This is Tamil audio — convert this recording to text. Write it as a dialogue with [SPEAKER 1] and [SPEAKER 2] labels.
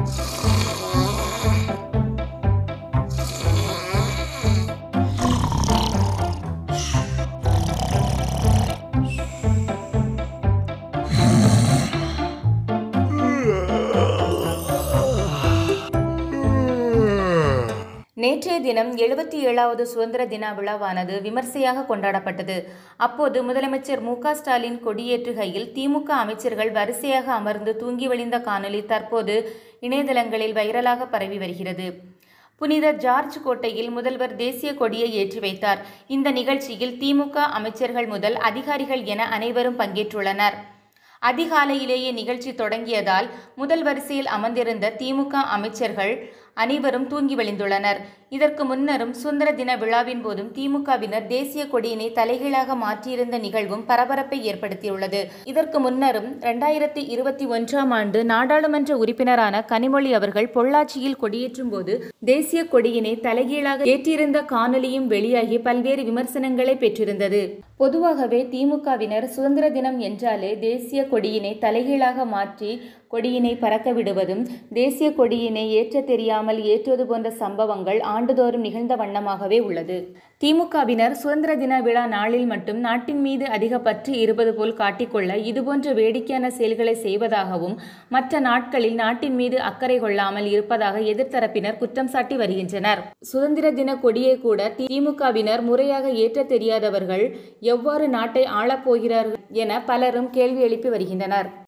[SPEAKER 1] நேற்றைய தினம் எழுபத்தி ஏழாவது சுதந்திர தின விழாவானது விமர்சையாக கொண்டாடப்பட்டது அப்போது முதலமைச்சர் மு க ஸ்டாலின் கொடியேற்றுகையில் திமுக அமைச்சர்கள் வரிசையாக அமர்ந்து தூங்கி வழிந்த காணொலி தற்போது இணையதளங்களில் வைரலாக பரவி வருகிறது புனித ஜார்ஜ் கோட்டையில் முதல்வர் தேசிய கொடியை ஏற்றி வைத்தார் இந்த நிகழ்ச்சியில் திமுக அமைச்சர்கள் முதல் அதிகாரிகள் என அனைவரும் பங்கேற்றுள்ளனர் அதிகாலையிலேயே நிகழ்ச்சி தொடங்கியதால் முதல் வரிசையில் அமர்ந்திருந்த திமுக அமைச்சர்கள் அனைவரும் தூங்கி வழிந்துள்ளனர் இதற்கு முன்னரும் சுதந்திர தின விழாவின் போதும் திமுகவினர் தேசிய கொடியினை தலைகீழாக மாற்றியிருந்த நிகழ்வும் பரபரப்பை ஏற்படுத்தியுள்ளது இதற்கு முன்னரும் இரண்டாயிரத்தி இருபத்தி ஒன்றாம் ஆண்டு நாடாளுமன்ற உறுப்பினரான கனிமொழி அவர்கள் பொள்ளாச்சியில் கொடியேற்றும் போது தேசிய கொடியினை தலைகீழாக ஏற்றியிருந்த காணொலியும் வெளியாகி பல்வேறு விமர்சனங்களை பெற்றிருந்தது பொதுவாகவே திமுகவினர் சுதந்திர தினம் என்றாலே தேசிய கொடியினை தலைகீழாக மாற்றி கொடியினை பறக்க விடுவதும் தேசிய கொடியினை ஏற்ற தெரியாமல் ஏற்றுவது போன்ற சம்பவங்கள் ஆண்டுதோறும் நிகழ்ந்த வண்ணமாகவே உள்ளது திமுகவினர் சுதந்திர தின விழா நாளில் மட்டும் நாட்டின் மீது அதிக பற்று இருப்பது போல் காட்டிக்கொள்ள இதுபோன்ற வேடிக்கையான செயல்களை செய்வதாகவும் மற்ற நாட்களில் நாட்டின் மீது அக்கறை கொள்ளாமல் இருப்பதாக எதிர்த்தரப்பினர் குற்றம் சாட்டி வருகின்றனர் சுதந்திர தின கொடியை கூட திமுகவினர் முறையாக ஏற்ற தெரியாதவர்கள் எவ்வாறு நாட்டை ஆளப்போகிறார்கள் என பலரும் கேள்வி எழுப்பி வருகின்றனர்